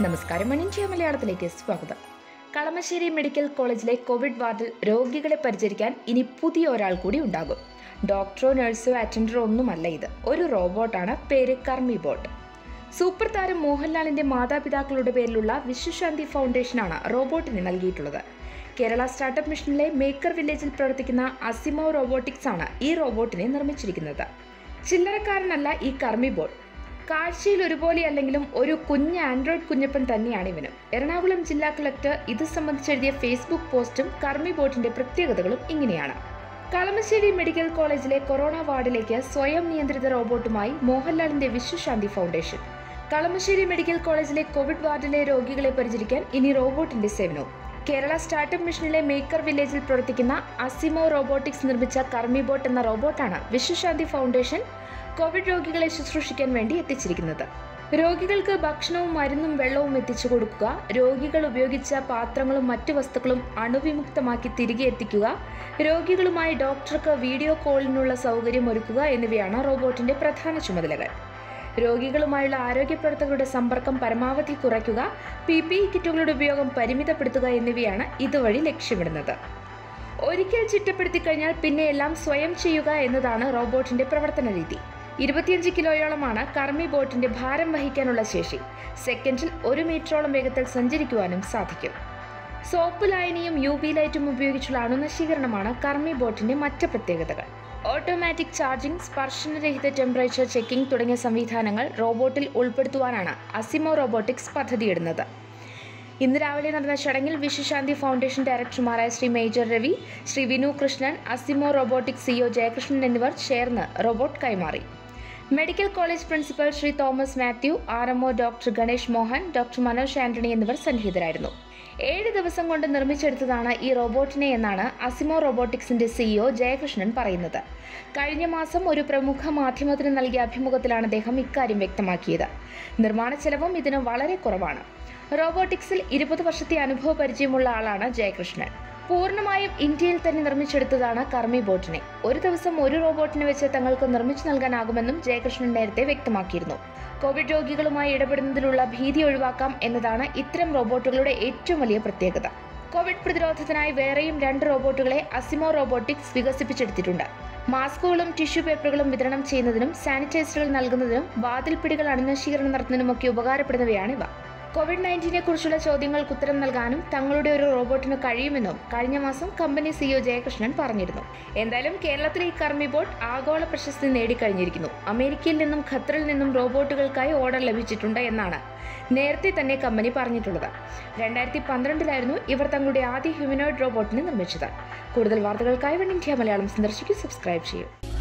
നമസ്കാരം മണിഞ്ചിയ മലയാളത്തിലേക്ക് സ്വാഗതം കളമശ്ശേരി മെഡിക്കൽ കോളേജിലെ കോവിഡ് വാർഡിൽ രോഗികളെ പരിചരിക്കാൻ ഇനി പുതിയ ഒരാൾ കൂടി ഉണ്ടാകും ഡോക്ടറോ നഴ്സോ അറ്റൻഡറോ ഒന്നുമല്ല ഇത് ഒരു റോബോട്ടാണ് പേര് കർമ്മി ബോട്ട് സൂപ്പർ താരം മോഹൻലാലിന്റെ മാതാപിതാക്കളുടെ പേരിലുള്ള വിശ്വശാന്തി ഫൗണ്ടേഷനാണ് റോബോട്ടിന് നൽകിയിട്ടുള്ളത് കേരള സ്റ്റാർട്ടപ്പ് മിഷനിലെ മേക്കർ വില്ലേജിൽ പ്രവർത്തിക്കുന്ന അസിമോ റോബോട്ടിക്സ് ആണ് ഈ റോബോട്ടിനെ നിർമ്മിച്ചിരിക്കുന്നത് ചില്ലറക്കാരനല്ല ഈ കർമ്മി ബോട്ട് കാഴ്ചയിൽ ഒരുപോലെയല്ലെങ്കിലും ഒരു കുഞ്ഞ് ആൻഡ്രോയിഡ് കുഞ്ഞപ്പൻ തന്നെയാണ് ഇവനും എറണാകുളം ജില്ലാ കളക്ടർ ഇത് സംബന്ധിച്ചെഴുതിയ ഫേസ്ബുക്ക് പോസ്റ്റും കർമ്മി ബോട്ടിന്റെ പ്രത്യേകതകളും ഇങ്ങനെയാണ് കളമശ്ശേരി മെഡിക്കൽ കോളേജിലെ കൊറോണ വാർഡിലേക്ക് സ്വയം നിയന്ത്രിത റോബോട്ടുമായി മോഹൻലാലിന്റെ വിശ്വശാന്തി ഫൗണ്ടേഷൻ കളമശ്ശേരി മെഡിക്കൽ കോളേജിലെ കോവിഡ് വാർഡിലെ രോഗികളെ പരിചരിക്കാൻ ഇനി റോബോട്ടിന്റെ സേവനവും കേരള സ്റ്റാർട്ടപ്പ് മിഷനിലെ മേക്കർ വില്ലേജിൽ പ്രവർത്തിക്കുന്ന അസിമോ റോബോട്ടിക്സ് നിർമ്മിച്ച കർമ്മി ബോട്ട് എന്ന റോബോട്ടാണ് വിശ്വശാന്തി ഫൗണ്ടേഷൻ കോവിഡ് രോഗികളെ ശുശ്രൂഷിക്കാൻ വേണ്ടി എത്തിച്ചിരിക്കുന്നത് രോഗികൾക്ക് ഭക്ഷണവും മരുന്നും വെള്ളവും എത്തിച്ചു കൊടുക്കുക രോഗികൾ ഉപയോഗിച്ച പാത്രങ്ങളും മറ്റു വസ്തുക്കളും അണുവിമുക്തമാക്കി തിരികെ എത്തിക്കുക രോഗികളുമായി ഡോക്ടർക്ക് വീഡിയോ കോളിനുള്ള സൗകര്യം ഒരുക്കുക എന്നിവയാണ് റോബോട്ടിന്റെ പ്രധാന ചുമതലകൾ രോഗികളുമായുള്ള ആരോഗ്യ പ്രവർത്തകരുടെ സമ്പർക്കം പരമാവധി കുറയ്ക്കുക പി പി ഇ കിറ്റുകളുടെ ഉപയോഗം പരിമിതപ്പെടുത്തുക എന്നിവയാണ് ഇതുവഴി ലക്ഷ്യമിടുന്നത് ഒരിക്കൽ ചിട്ടപ്പെടുത്തി കഴിഞ്ഞാൽ പിന്നെ എല്ലാം സ്വയം ചെയ്യുക എന്നതാണ് റോബോട്ടിന്റെ പ്രവർത്തന രീതി ഇരുപത്തിയഞ്ച് കിലോയോളമാണ് കർമ്മി ബോട്ടിന്റെ ഭാരം വഹിക്കാനുള്ള ശേഷി സെക്കൻഡിൽ ഒരു മീറ്ററോളം വേഗത്തിൽ സഞ്ചരിക്കുവാനും സാധിക്കും സോപ്പ് ലായനിയും യു വി ലൈറ്റും ഉപയോഗിച്ചുള്ള അണുനശീകരണമാണ് കർമ്മി ബോട്ടിന്റെ മറ്റ് പ്രത്യേകതകൾ ഓട്ടോമാറ്റിക് ചാർജിംഗ് സ്പർശനരഹിത ടെമ്പറേച്ചർ ചെക്കിംഗ് തുടങ്ങിയ സംവിധാനങ്ങൾ റോബോട്ടിൽ ഉൾപ്പെടുത്തുവാനാണ് അസിമോ റോബോട്ടിക്സ് പദ്ധതിയിടുന്നത് ഇന്ന് രാവിലെ നടന്ന ചടങ്ങിൽ വിശ്വശാന്തി ഫൗണ്ടേഷൻ ഡയറക്ടർമാരായ Shri major Ravi Shri Vinu Krishnan Asimov robotic CEO Jayakrishnan എന്നിവർ ചേർന്ന് റോബോട്ട് കൈമാറി medical college principal Shri Thomas Mathew R MO doctor Ganesh Mohan doctor Manoj Antony എന്നിവർ സന്നിഹിതരായിരുന്നു ഏഴ് ദിവസം കൊണ്ട് നിർമ്മിച്ചെടുത്തതാണ് ഈ റോബോട്ടിനെ എന്നാണ് അസിമോ റോബോട്ടിക്സിന്റെ സിഇഒ ജയകൃഷ്ണൻ പറയുന്നത് കഴിഞ്ഞ മാസം ഒരു പ്രമുഖ മാധ്യമത്തിന് നൽകിയ അഭിമുഖത്തിലാണ് അദ്ദേഹം ഇക്കാര്യം വ്യക്തമാക്കിയത് നിർമ്മാണ ചെലവും ഇതിന് വളരെ കുറവാണ് റോബോട്ടിക്സിൽ ഇരുപത് വർഷത്തെ അനുഭവ പരിചയമുള്ള ആളാണ് ജയകൃഷ്ണൻ പൂർണ്ണമായും ഇന്ത്യയിൽ തന്നെ നിർമ്മിച്ചെടുത്തതാണ് കർമ്മി ബോട്ടിനെ ഒരു ദിവസം ഒരു റോബോട്ടിനെ വെച്ച് തങ്ങൾക്ക് നിർമ്മിച്ചു നൽകാനാകുമെന്നും ജയകൃഷ്ണൻ നേരത്തെ വ്യക്തമാക്കിയിരുന്നു കോവിഡ് രോഗികളുമായി ഇടപെടുന്നതിലുള്ള ഭീതി ഒഴിവാക്കാം എന്നതാണ് ഇത്തരം റോബോട്ടുകളുടെ ഏറ്റവും വലിയ പ്രത്യേകത കോവിഡ് പ്രതിരോധത്തിനായി വേറെയും രണ്ട് റോബോട്ടുകളെ അസിമോ റോബോട്ടിക്സ് വികസിപ്പിച്ചെടുത്തിട്ടുണ്ട് മാസ്കുകളും ടിഷ്യൂ പേപ്പറുകളും വിതരണം ചെയ്യുന്നതിനും സാനിറ്റൈസറുകൾ നൽകുന്നതിനും വാതിൽപ്പിടികൾ അണുനശീകരണം നടത്തുന്നതിനുമൊക്കെ ഉപകാരപ്പെടുന്നവയാണിവ കോവിഡ് നയൻറ്റീനെ കുറിച്ചുള്ള ചോദ്യങ്ങൾക്ക് ഉത്തരം നൽകാനും തങ്ങളുടെ ഒരു റോബോട്ടിന് കഴിയുമെന്നും കഴിഞ്ഞ മാസം കമ്പനി സിഇഒ ജയകൃഷ്ണൻ പറഞ്ഞിരുന്നു എന്തായാലും കേരളത്തിലെ ഈ കർമ്മി ബോട്ട് ആഗോള പ്രശസ്തി നേടിക്കഴിഞ്ഞിരിക്കുന്നു അമേരിക്കയിൽ നിന്നും ഖത്തറിൽ നിന്നും റോബോട്ടുകൾക്കായി ഓർഡർ ലഭിച്ചിട്ടുണ്ട് എന്നാണ് നേരത്തെ തന്നെ കമ്പനി പറഞ്ഞിട്ടുള്ളത് രണ്ടായിരത്തി പന്ത്രണ്ടിലായിരുന്നു ഇവർ തങ്ങളുടെ ആദ്യ ഹ്യൂമനോയിഡ് റോബോട്ടിനെ നിർമ്മിച്ചത് കൂടുതൽ വാർത്തകൾക്കായി വൺ ഇന്ത്യ മലയാളം സന്ദർശിക്കൂ സബ്സ്ക്രൈബ് ചെയ്യൂ